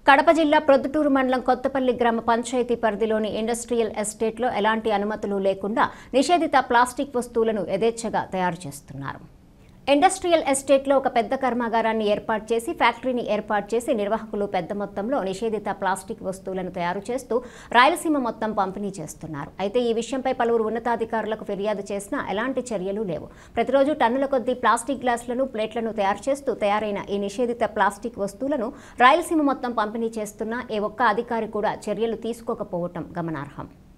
కడప జిల్లా ప్రొద్దుటూరు మండలం కొత్తపల్లి గ్రామ పంచాయతీ పరిధిలోని ఇండస్ట్రియల్ ఎస్టేట్లో ఎలాంటి అనుమతులు లేకుండా నిషేధిత ప్లాస్టిక్ వస్తువులను యథేచ్ఛగా తయారు చేస్తున్నారు ఇండస్ట్రియల్ ఎస్టేట్లో ఒక పెద్ద కర్మాగారాన్ని ఏర్పాటు చేసి ఫ్యాక్టరీని ఏర్పాటు చేసి నిర్వాహకులు పెద్ద మొత్తంలో నిషేధిత ప్లాస్టిక్ వస్తువులను తయారు చేస్తూ రాయలసీమ మొత్తం పంపిణీ చేస్తున్నారు అయితే ఈ విషయంపై పలువురు ఉన్నతాధికారులకు ఫిర్యాదు చేసినా ఎలాంటి చర్యలు లేవు ప్రతిరోజు టన్నుల కొద్దీ ప్లాస్టిక్ గ్లాసులను ప్లేట్లను తయారు చేస్తూ తయారైన ఈ నిషేధిత ప్లాస్టిక్ వస్తువులను రాయలసీమ మొత్తం పంపిణీ చేస్తున్నా ఏ ఒక్క అధికారి కూడా చర్యలు తీసుకోకపోవటం గమనార్హం